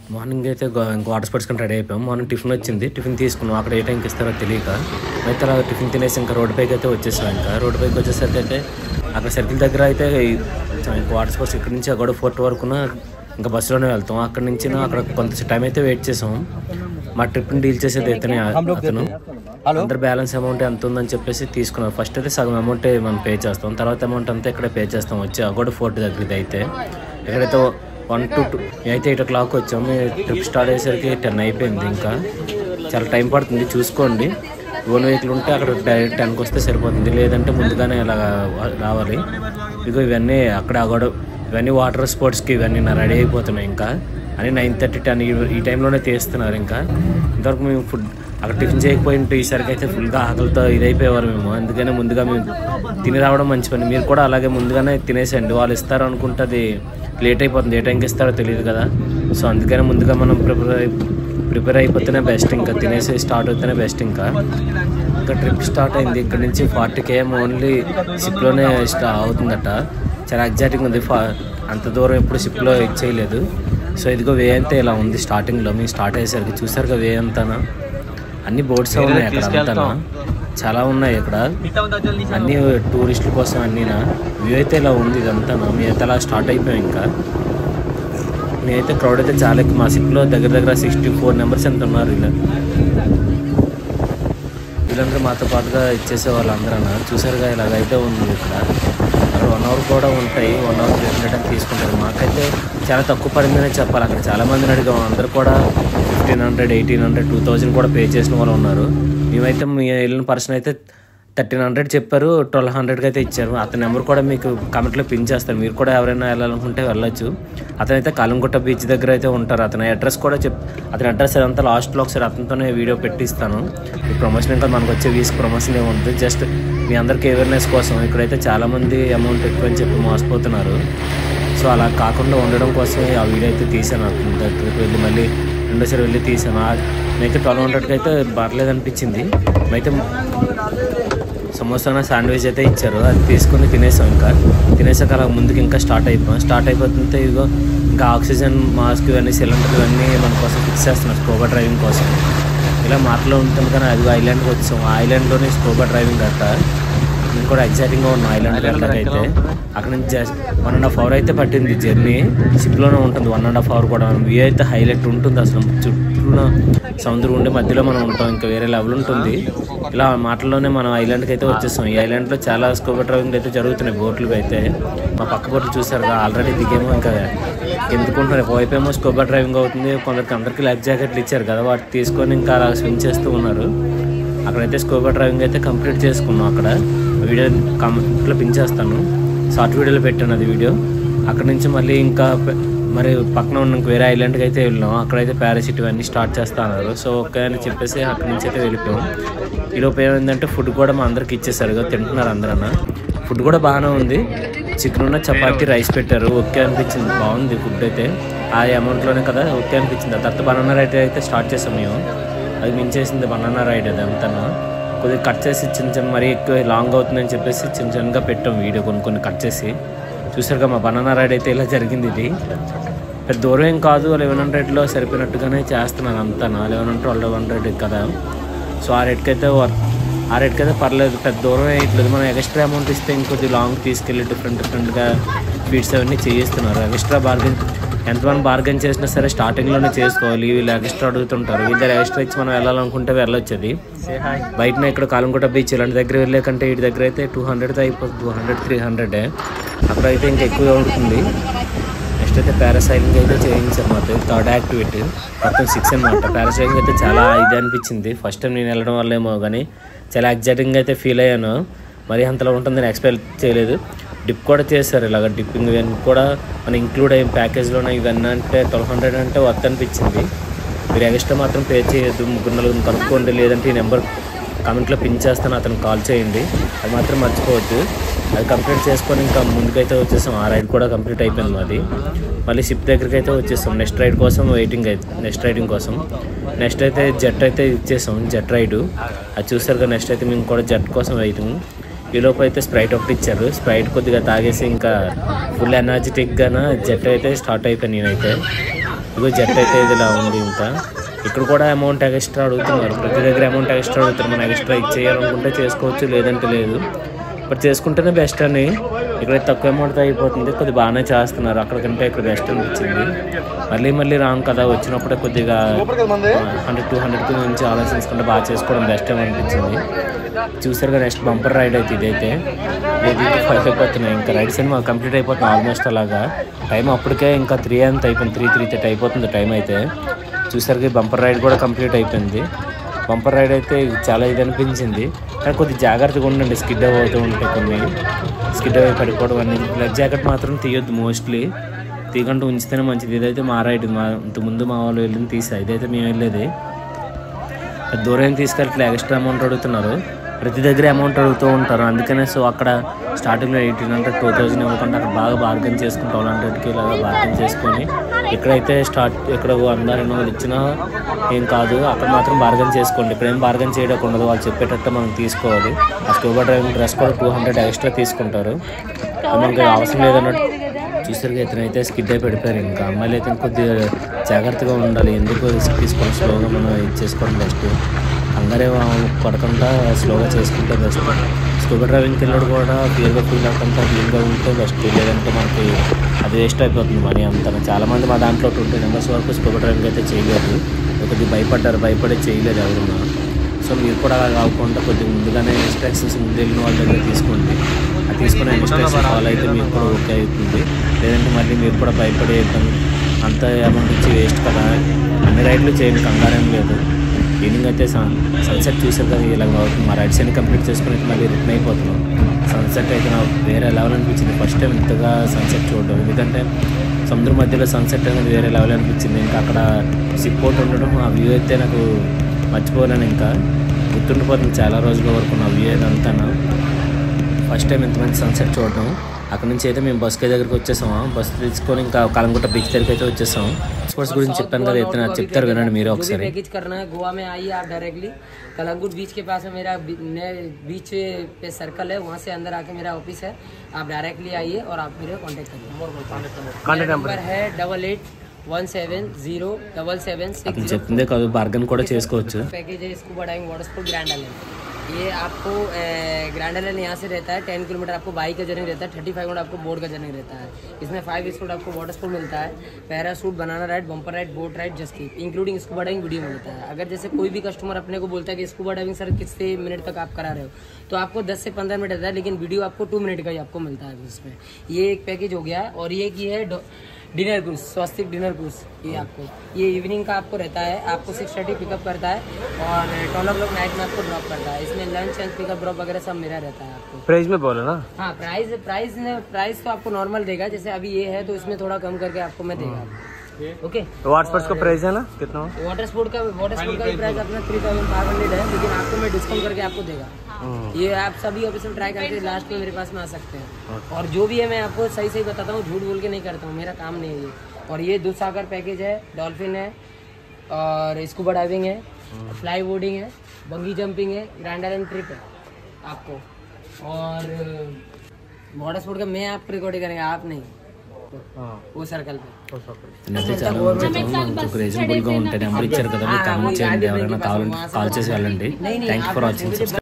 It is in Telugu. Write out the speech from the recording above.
మార్నింగ్ అయితే గో- ఇంకా వాటర్ స్పోర్ట్స్ కానీ రెడీ అయిపోయాం మార్నింగ్ టిఫిన్ వచ్చింది టిఫిన్ తీసుకున్నాం అక్కడ ఏ టైంకి ఇస్తారో తెలియక అయితే అలా టిఫిన్ తినేసి ఇంకా రోడ్ పైకి అయితే వచ్చేసాం ఇంకా రోడ్ పైకి వచ్చేసరికి అయితే అక్కడ సర్కిల్ దగ్గర అయితే ఈ- ఇంకా వాటర్ స్పోర్ట్స్ ఇక్కడ నుంచి అక్కడ ఫోర్ట్ వరకున ఇంకా బస్సులోనే వెళ్తాం అక్కడ నుంచి అక్కడ కొంత టైం అయితే వెయిట్ చేసాం మా ట్రిప్ని డీల్ చేసేది ఇతనే అతను అందరు బ్యాలెన్స్ అమౌంట్ ఎంత ఉందని చెప్పేసి తీసుకున్నాం ఫస్ట్ అయితే సగం అమౌంట్ మనం పే చేస్తాం తర్వాత అమౌంట్ అంతా ఇక్కడే పే చేస్తాం వచ్చి అగోడ ఫోర్ట్ దగ్గర అయితే ఎక్కడైతే వన్ టు టూ అయితే ఎయిట్ ఓ క్లాక్ వచ్చాము ట్రిప్ స్టార్ట్ అయ్యేసరికి టెన్ అయిపోయింది ఇంకా చాలా టైం పడుతుంది చూసుకోండి ఓన్ వెహికల్ ఉంటే అక్కడ డైరెక్ట్ టెన్కి వస్తే సరిపోతుంది లేదంటే ముందుగానే అలా రావాలి ఇదిగో ఇవన్నీ అక్కడ అగోడ ఇవన్నీ వాటర్ స్పోర్ట్స్కి ఇవన్నీ నా రెడీ అయిపోతున్నాయి ఇంకా అని నైన్ థర్టీ టెన్ ఈ టైంలోనే తీస్తున్నారు ఇంకా ఇంతవరకు మేము ఫుడ్ అక్కడ టిఫిన్ చేయకపోయింటే ఈసారికి అయితే ఫుల్గా ఆకలితో ఇదైపోయేవారు మేము అందుకనే ముందుగా మేము తిని రావడం మంచి పని మీరు కూడా అలాగే ముందుగానే తినేసేయండి వాళ్ళు ఇస్తారు అనుకుంటే అది లేట్ అయిపోతుంది ఏ టైంకి ఇస్తారో తెలియదు కదా సో అందుకనే ముందుగా మనం ప్రిపేర్ అయి ప్రిపేర్ అయిపోతేనే బెస్ట్ ఇంకా తినేసి స్టార్ట్ అవుతేనే బెస్ట్ ఇంకా ఇంకా ట్రిప్ స్టార్ట్ అయింది ఇక్కడ నుంచి ఫార్టీ కేఎం ఓన్లీ షిప్లోనే స్టా అవుతుందట చాలా ఎగ్జైటింగ్ ఉంది ఫా అంత దూరం ఎప్పుడు షిప్లో చేయలేదు సో ఇదిగో వే అంతా ఇలా ఉంది స్టార్టింగ్లో మేము స్టార్ట్ అయ్యేసరికి చూసారుగా వే అంతానా అన్ని బోట్స్ ఉన్నాయి అక్కడ అంతా చాలా ఉన్నాయి ఇక్కడ అన్ని టూరిస్టుల కోసం అన్నీనా వ్యూ అయితే ఇలా ఉంది ఇదంతా మేమైతే అలా స్టార్ట్ అయిపోయాం ఇంకా నేనైతే క్రౌడ్ అయితే చాలా ఎక్కువ మా సిప్లో దగ్గర దగ్గర సిక్స్టీ ఫోర్ నెంబర్స్ ఎంత ఉన్నారు ఇలా వీళ్ళందరూ మాతో పాటుగా ఇచ్చేసే వాళ్ళందరూ చూసారుగా ఇలాగైతే ఉంది ఇక్కడ అక్కడ వన్ అవర్ కూడా ఉంటాయి వన్ అవర్ త్రీ హండ్రెడ్ అని తీసుకుంటారు మాకైతే చాలా తక్కువ పడిందనే చెప్పాలి అక్కడ చాలా మందిని అడిగాం అందరూ కూడా fifteen hundred eighteen hundred two thousand కూడా పే చేసిన వాళ్ళు ఉన్నారు మేమైతే మీ వెళ్ళిన పర్సన్ అయితే థర్టీన్ హండ్రెడ్ చెప్పారు ట్వెల్వ్ హండ్రెడ్కి అయితే ఇచ్చారు అతని నెంబర్ కూడా మీకు కామెంట్లో పిన్ చేస్తారు మీరు కూడా ఎవరైనా వెళ్ళాలనుకుంటే వెళ్ళొచ్చు అతనైతే కాలంగుట్ట బీచ్ దగ్గర అయితే ఉంటారు అతని అడ్రస్ కూడా చెప్ అతని అడ్రస్ అదంతా లాస్ట్లో ఒకసారి అతనితోనే వీడియో పెట్టిస్తాను ఈ ప్రమోషన్ ఇంకా మనకు వచ్చే వీస్ ప్రమోషన్ ఏముంటుంది జస్ట్ మీ అందరికీ అవేర్నెస్ కోసం ఇక్కడైతే చాలామంది అమౌంట్ ఎక్కువ అని చెప్పి మోసపోతున్నారు సో అలా కాకుండా ఉండడం కోసం ఆ వీడియో అయితే తీసాను అతని దగ్గరికి వెళ్ళి మళ్ళీ రెండోసారి వెళ్ళి తీసాను ఆ- నేనైతే ట్వెల్వ్ హండ్రెడ్కి అయితే పర్లేదు అనిపించింది అయితే సమోసాన శాండ్విచ్ అయితే ఇచ్చారు అది తీసుకొని తినేసాం ఇంకా తినేసాక అలా ముందుకు ఇంకా స్టార్ట్ అయిపోయాం స్టార్ట్ అయిపోతుంటే ఇదిగో ఇంకా ఆక్సిజన్ మాస్క్ ఇవన్నీ సిలిండర్ ఇవన్నీ మన కోసం ఫిక్స్ చేస్తున్నారు స్కోబా డ్రైవింగ్ కోసం ఇలా మాటలో ఉంటుంది కానీ అది ఐలాండ్కి వచ్చాం ఆ ఐలాండ్లోనే స్కోబా డ్రైవింగ్ అట్ట నేను కూడా ఎగ్జైటింగ్గా ఉన్నాను ఐలాండ్ వెళ్ళకైతే అక్కడ నుంచి just one and half hour అయితే పట్టింది జర్నీ షిప్లోనే ఉంటుంది వన్ అండ్ హాఫ్ అవర్ కూడా వ్యూ అయితే హైలైట్ ఉంటుంది అసలు చుట్టూ సముద్రం ఉండే మధ్యలో మనం ఉంటాం ఇంకా వేరే లెవెల్ ఉంటుంది ఇలా మాటల్లోనే మనం ఐలాండ్కి అయితే వచ్చేస్తాం ఈ ఐలాండ్లో చాలా స్కోబా డ్రైవింగ్ అయితే జరుగుతున్నాయి బోట్లు అయితే మా పక్క బోట్లు చూసారు ఆల్రెడీ దిగేమో ఇంకా ఎందుకుంటున్నారు ఒకవైపు ఏమో స్కోబా డ్రైవింగ్ అవుతుంది కొందరికి అందరికీ లైఫ్ జాకెట్లు ఇచ్చారు కదా వాటి తీసుకొని ఇంకా అలా స్విమ్ చేస్తూ ఉన్నారు అక్కడైతే స్కోబా డ్రైవింగ్ అయితే కంప్లీట్ చేసుకున్నాం అక్కడ వీడియో కామెంట్లో పించేస్తాను షార్ట్ వీడియోలో పెట్టాను అది వీడియో అక్కడ నుంచి మళ్ళీ ఇంకా పె- మరి పక్కన ఉన్న ఇంక వేరే ఐలాండ్కి అయితే వెళ్ళాం అక్కడైతే పారాసిట్ ఇవన్నీ స్టార్ట్ చేస్తా అన్నారు సో ఓకే అని చెప్పేసి అక్కడి నుంచి అయితే వెళ్ళిపోయాం ఈలోపు ఏమైందంటే ఫుడ్ కూడా మా అందరికి ఇచ్చేసారు ఇగో తింటున్నారు అందరన్న ఫుడ్ కూడా బాగానే ఉంది చికెన్ ఉన్న చపాతీ రైస్ పెట్టారు ఓకే అనిపించింది బాగుంది ఫుడ్ అయితే ఆ అమౌంట్లోనే కదా ఓకే అనిపించింది ఆ తర్వాత బనానా రైడ్ అయితే స్టార్ట్ చేసాం మేము అది మించేసింది బనానా రైడ్ అది అంతా కొద్దిగా కట్ చేసి చిన్న చిన్న మరీ ఎక్కువ లాంగ్ అవుతుందని చెప్పేసి చిన్న చిన్నగా పెట్టాం వీడియో కొన్ని కొన్ని కట్ చేసి చూసారుగా మా బనానా రైడ్ అయితే ఇలా జరిగింది ఇది పెద్ద దూరం ఏం కాదు లెవెన్ హండ్రెడ్లో సరిపోయినట్టుగానే చేస్తున్నాను అంతా లెవెన్ హండ్రెడ్ ట్వెల్వ్ హండ్రెడ్ కదా సో ఆ రేట్కి అయితే వర్- ఆ రేట్కి అయితే పర్లేదు పెద్ద దూరం వేయట్లేదు మనం ఎక్స్ట్రా అమౌంట్ ఇస్తే ఇంకొద్ది లాంగ్ తీసుకెళ్ళి డిఫరెంట్ డిఫరెంట్గా ఫీడ్స్ అవన్నీ చేయిస్తున్నారు ఎక్స్ట్రా బార్గెన్ ఎంతమంది బార్గెన్ చేసినా సరే స్టార్టింగ్లోనే చేసుకోవాలి వీళ్ళు ఎక్స్ట్రా అడుగుతుంటారు వీళ్ళ దగ్గర ఎక్స్ట్రా ఇచ్చి మనం వెళ్ళాలనుకుంటే వెళ్ళొచ్చు అది బయటనే ఇక్కడ కాలంకోట బీచ్ ఇలాంటి దగ్గర వెళ్ళే కంటే వీటి దగ్గర అయితే టూ హండ్రెడ్ అయిపోతుంది టూ హండ్రెడ్ త్రీ హండ్రెడ్ అక్కడ అయితే ఇంకా ఎక్కువ ఉంటుంది నెక్స్ట్ అయితే పారాసైలింగ్ అయితే చేయించారు మాతో థర్డ్ యాక్టివిటీ మొత్తం సిక్స్ అనమాట పారాసైలింగ్ అయితే చాలా ఇది అనిపించింది ఫస్ట్ టైం నేను వెళ్ళడం వల్ల ఏమో కానీ చాలా ఎగ్జైటింగ్ అయితే ఫీల్ అయ్యాను మరి అంతలో ఉంటుందని ఎక్స్పెక్ట్ చేయలేదు డిప్ కూడా చేశారు ఇలాగ డిప్పింగ్ ఇవన్నీ కూడా మన ఇంక్లూడ్ అయ్యే ప్యాకేజ్లోనే ఇవన్నీ అంటే ట్వెల్వ్ హండ్రెడ్ అంటే వర్త్ అనిపించింది మీరు ఎక్స్ట్రా మాత్రం పే చేయొద్దు ముగ్గురు నలుగురు కనుక్కోండి లేదంటే ఈ నెంబర్ కామెంట్లో పిన్ చేస్తాను అతను కాల్ చేయండి అది మాత్రం మర్చిపోవద్దు అది కంప్లీట్ చేసుకొని ఇంకా ముందుకైతే వచ్చేసాం ఆ రైడ్ కూడా కంప్లీట్ అయిపోయింది మాది మళ్ళీ షిప్ దగ్గరికి అయితే వచ్చేసాం నెక్స్ట్ రైడ్ కోసం వెయిటింగ్ అయితే నెక్స్ట్ రైడింగ్ కోసం నెక్స్ట్ అయితే జెట్ అయితే ఇచ్చేసాం జెట్ రైడ్ అది చూసారు కదా నెక్స్ట్ అయితే మేము కూడా జెట్ కోసం వెయిటింగ్ ఈలోపు అయితే స్ప్రైట్ ఒకటి ఇచ్చారు స్ప్రైట్ కొద్దిగా తాగేసి ఇంకా ఫుల్ ఎనర్జెటిక్గాన జెట్ అయితే స్టార్ట్ అయిపోయాను నేనైతే ఇగో జెట్ అయితే ఇది ఇలా ఉంది ఇంకా ఇక్కడ కూడా అమౌంట్ ఎక్స్ట్రా అడుగుతున్నారు ప్రతి దగ్గర అమౌంట్ ఎక్స్ట్రా అడుగుతారు మనం ఎక్స్ట్రా ఇచ్చేయాలనుకుంటే చేసుకోవచ్చు లేదంటే లేదు బట్ చేసుకుంటేనే బెస్ట్ అని ఇక్కడ తక్కువ అమౌంట్తో అయిపోతుంది కొద్దిగా బాగానే చేస్తున్నారు అక్కడికంటే ఇక్కడ బెస్ట్ అనిపించింది మళ్ళీ మళ్ళీ రాంగ్ కదా వచ్చినప్పుడే కొద్దిగా హండ్రెడ్ టూ హండ్రెడ్కి నుంచి ఆలోచించుకుంటే బాగా చేసుకోవడం బెస్ట్ అని అనిపించింది చూసారుగా నెక్స్ట్ బంపర్ రైడ్ అయితే ఇదైతే ఇది ఫైవ్ అయిపోతున్నాయి ఇంకా రైడ్స్ అని మాకు కంప్లీట్ అయిపోతుంది ఆల్మోస్ట్ అలాగా టైం అప్పటికే ఇంకా త్రీ అంత అయిపోయింది త్రీ త్రీ థర్టీ అయిపోతుంది టైం అయితే చూసారుగా బంపర్ రైడ్ కూడా కంప్లీట్ అయిపోయింది బంపర్ రైడ్ అయితే చాలా ఇది అనిపించింది కానీ కొద్దిగా జాగ్రత్తగా ఉండండి స్కిడ్ అవుతూ ఉంటాయి కొన్ని స్కిడ్ అవి పడిపోవడం అనేది లైఫ్ జాకెట్ మాత్రం తీయొద్దు మోస్ట్లీ తీయకుండా ఉంచితేనే మంచిది ఇదైతే మా రైడ్ మా ఇంతకుముందు మా వాళ్ళు వెళ్ళింది తీసా ఇదైతే మేము వెళ్ళేది అది దూరం తీసుకెళ్ళట్లే ఎక్స్ట్రా అమౌంట్ అడుగుతున్నారు ప్రతి దగ్గర అమౌంట్ అడుగుతూ ఉంటారు అందుకనే సో అక్కడ స్టార్టింగ్లో ఎయిటీన్ హండ్రెడ్ టూ థౌజండ్ ఇవ్వకుండా అక్కడ బాగా బార్గెన్ చేసుకుంటాం వన్ హండ్రెడ్కి ఇలాగా బార్గెన్ చేసుకొని ఇక్కడైతే స్టార్ట్ ఇక్కడ అందరు రెండు వందలు ఇచ్చినా ఏం కాదు అక్కడ మాత్రం బార్గెన్ చేసుకోండి ఇక్కడ ఏం బార్గెన్ చేయడం ఉండదు వాళ్ళు చెప్పేటట్టు మనం తీసుకోవాలి ఆ స్కూబా డ్రైవింగ్ డ్రెస్ కూడా టూ హండ్రెడ్ ఎక్స్ట్రా తీసుకుంటారు అది మనకి అవసరం లేదన్నట్టు చూసారుగా ఇతనైతే స్కిడ్ అయి పడిపోయారు ఇంకా అమ్మాయిలు అయితే కొద్దిగా జాగ్రత్తగా ఉండాలి ఎందుకు రిస్క్ తీసుకోవడం స్లోగా మనం ఇది చేసుకోవడం బెస్ట్ అందరే కొడకుండా స్లోగా చేసుకుంటే బెస్ట్ స్కూబా డ్రైవింగ్కి వెళ్ళాడు కూడా క్లియర్గా ఫీల్ అవ్వకుండా క్లీన్గా ఉంటే బెస్ట్ లేదంటే మనకి అది వేస్ట్ అయిపోతుంది మనీ అంతా చాలామంది మా దాంట్లో ట్వంటీ మెంబర్స్ వరకు స్కూబా డ్రైవింగ్ అయితే చేయలేదు కొద్దిగా భయపడ్డారు భయపడి చేయలేదు ఎవరున్నా సో మీరు కూడా అలా కాకుండా కొద్దిగా ముందుగానే ఇన్స్ట్రక్షన్స్ ముందు వెళ్ళిన వాళ్ళ దగ్గర తీసుకోండి అది తీసుకునే ఇన్స్ట్రక్షన్ ఫాలో అయితే మీకు కూడా ఓకే అవుతుంది లేదంటే మళ్ళీ మీరు కూడా భయపడే అంత అమౌంట్ ఇచ్చి వేస్ట్ కదా అన్ని రైడ్లు చేయండి కంగారేం లేదు ఈవినింగ్ అయితే సన్ సన్సెట్ చూసారు కదా ఇలా అవుతుంది మా రైడ్స్ అన్ని కంప్లీట్ చేసుకుని మళ్ళీ రిటర్న్ అయిపోతున్నాం సన్సెట్ అయితే నాకు వేరే లెవెల్ అనిపించింది ఫస్ట్ టైం ఇంతగా సన్సెట్ చూడడం ఎందుకంటే సముద్రం మధ్యలో సన్సెట్ అనేది వేరే లెవెల్ అనిపించింది ఇంకా అక్కడ సిప్పోర్ట్ ఉండడం ఆ వ్యూ అయితే నాకు మర్చిపోలేను ఇంకా గుర్తుండిపోతుంది చాలా రోజుల వరకు నా వ్యూ అదంతా ఫస్ట్ టైం ఇంత మంచి సన్సెట్ చూడడం అక్కడ నుంచి అయితే మేము బస్కి దగ్గరికి వచ్చేసాము బస్ తీసుకొని ఇంకా కలంగుట్ట బీచ్ దగ్గరికి అయితే వచ్చేసాం స్పోర్ట్స్ గురించి చెప్పాను కదా అయితే నాకు చెప్తారు వినండి మీరు जो भी ఒకసారి पैकेज करना है गोवा में आइए आप डायरेक्टली कलंगुट बीच के पास में मेरा बी- नए बीच पे सर्कल है वहाँ से अंदर आके मेरा ऑफिस है आप डायरेक्टली आइए और आप मेरे कांटेक्ट करिए मेरा नंबर है double eight one seven zero double seven అతను सिक्स जीरो చెప్పిందే కాదు బార్గన్ కూడా చేసుకోవచ్చు पैकेज है इसको बढ़ाएंगे वाटर स्पोर्ट ग्रैंड आइलैंड ये आपको ग्रैंड आइलैंड यहाँ से रहता है टेन किलोमीटर आपको बाइक का जर्नी रहता है थर्टी फाइव आपको बोर्ड का जर्नी रहता है इसमें फाइव स्पोर्ट आपको वाटर स्पोर्ट मिलता है parachute banana ride bumper ride boat ride जस्की इंक्लूडिंग स्कूबा डाइविंग वीडियो मिलता है अगर जैसे कोई भी कस्टमर अपने को बोलता है कि स्कूबा डाइविंग सर कितने मिनट तक आप करा रहे हो तो आपको 10 से 15 मिनट रहता है लेकिन वीडियो आपको टू मिनट का ही आपको मिलता है इसमें ये एक पैकेज हो गया और ये की है डो- dinner cruise Swastik dinner cruise ये आपको ये इवनिंग का आपको रहता है आपको सिक्स थर्टी पिकअप करता है और ट्वेल्व ओ नाइट में आपको ड्रॉप करता है इसमें लंच एंड पिकअप ड्रॉप वगैरह सब मेरा रहता है आपको प्राइस में बोलो ना हाँ प्राइस प्राइस प्राइस तो आपको नॉर्मल देगा जैसे अभी ये है तो इसमें थोड़ा कम करके आपको मैं देगा ओके व्हाट्सएप का प्राइस है ना कितना वाटर स्पोर्ट का वाटर स्पोर्ट का भी प्राइस अपना थ्री थाउजेंड फाइव हंड्रेड है लेकिन आपको मैं डिस्काउंट करके आपको देगा ये आप सभी ऑफिस में ट्राई करके लास्ट में मेरे पास में आ सकते हैं और जो भी है मैं आपको सही सही बताता हूँ झूठ बोल के नहीं करता हूँ मेरा काम नहीं है ये और ये दूध सागर पैकेज है डॉल्फिन है और स्कूबा डाइविंग है फ्लाई बोर्डिंग है बंगी जंपिंग है ग्रैंड आइलैंड ट्रिप है आपको और वाटर स्पोर्ट का मैं आप रिकॉर्डिंग करेंगे आप नहीं वो सर्कल पे నేనైతే చాలా మంచి మనకు రీజనబుల్గా ఉంటాయి నెంబర్ ఇచ్చారు కదా మీరు కామెంట్ చేయండి ఎవరైనా కావాలంటే కాల్ చేసి వెళ్ళండి థ్యాంక్ యూ ఫర్ వాచింగ్